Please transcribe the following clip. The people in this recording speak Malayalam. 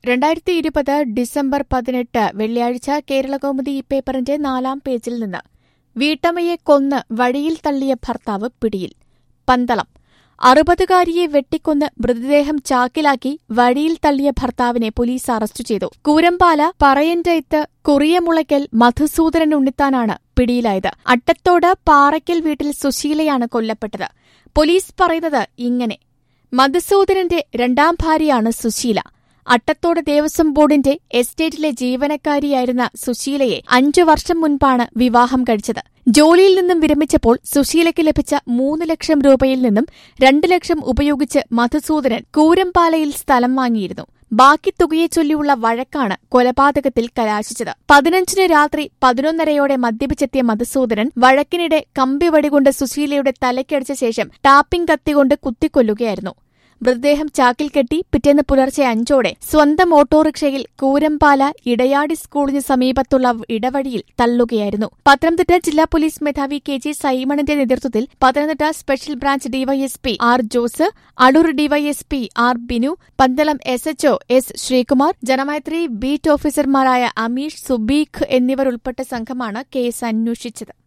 രണ്ടായിരത്തി ഇരുപത് ഡിസംബർ പതിനെട്ട് വെള്ളിയാഴ്ച കേരളകൗമുദി ഈ പേപ്പറിന്റെ നാലാം പേജിൽ നിന്ന് വീട്ടമ്മയെ കൊന്ന് വഴിയിൽ തള്ളിയ ഭർത്താവ് പിടിയിൽ പന്തളം അറുപതുകാരിയെ വെട്ടിക്കൊന്ന് മൃതദേഹം ചാക്കിലാക്കി വഴിയിൽ തള്ളിയ ഭർത്താവിനെ പോലീസ് അറസ്റ്റ് ചെയ്തു കൂരമ്പാല പറയന്റയത്ത് കുറിയമുളയ്ക്കൽ മധുസൂദനൻ ഉണ്ണിത്താനാണ് പിടിയിലായത് അട്ടത്തോട് പാറയ്ക്കൽ വീട്ടിൽ സുശീലയാണ് കൊല്ലപ്പെട്ടത് പോലീസ് പറയുന്നത് ഇങ്ങനെ മധുസൂദനന്റെ രണ്ടാം ഭാര്യയാണ് സുശീല അട്ടത്തോട് ദേവസ്വം ബോർഡിന്റെ എസ്റ്റേറ്റിലെ ജീവനക്കാരിയായിരുന്ന സുശീലയെ അഞ്ചു വർഷം മുൻപാണ് വിവാഹം കഴിച്ചത് ജോലിയിൽ നിന്നും വിരമിച്ചപ്പോൾ സുശീലയ്ക്ക് ലഭിച്ച മൂന്ന് ലക്ഷം രൂപയിൽ നിന്നും രണ്ട് ലക്ഷം ഉപയോഗിച്ച് മധുസൂദനൻ കൂരമ്പാലയിൽ സ്ഥലം വാങ്ങിയിരുന്നു ബാക്കി തുകയെ ചൊല്ലിയുള്ള വഴക്കാണ് കൊലപാതകത്തിൽ കലാശിച്ചത് പതിനഞ്ചിന് രാത്രി പതിനൊന്നരയോടെ മദ്യപിച്ചെത്തിയ മധുസൂദനൻ വഴക്കിനിടെ കമ്പിവടികൊണ്ട് സുശീലയുടെ തലയ്ക്കടിച്ച ശേഷം ടാപ്പിംഗ് കത്തികൊണ്ട് കുത്തിക്കൊല്ലുകയായിരുന്നു മൃതദേഹം ചാക്കിൽ കെട്ടി പിറ്റേന്ന് പുലർച്ചെ അഞ്ചോടെ സ്വന്തം ഓട്ടോറിക്ഷയിൽ കൂരമ്പാല ഇടയാടി സ്കൂളിന് സമീപത്തുള്ള ഇടവഴിയിൽ തള്ളുകയായിരുന്നു പത്തനംതിട്ട ജില്ലാ പോലീസ് മേധാവി കെ ജെ സൈമണിന്റെ നേതൃത്വത്തിൽ Pathanamthitta special branch DYSP R Jose Adoor DYSP R Binu Pandalam S HO S Sreekumar Janamaithri beat ഓഫീസർമാരായ അമീഷ് സുബീഖ് എന്നിവർ ഉൾപ്പെട്ട സംഘമാണ് കേസ് അന്വേഷിച്ചത്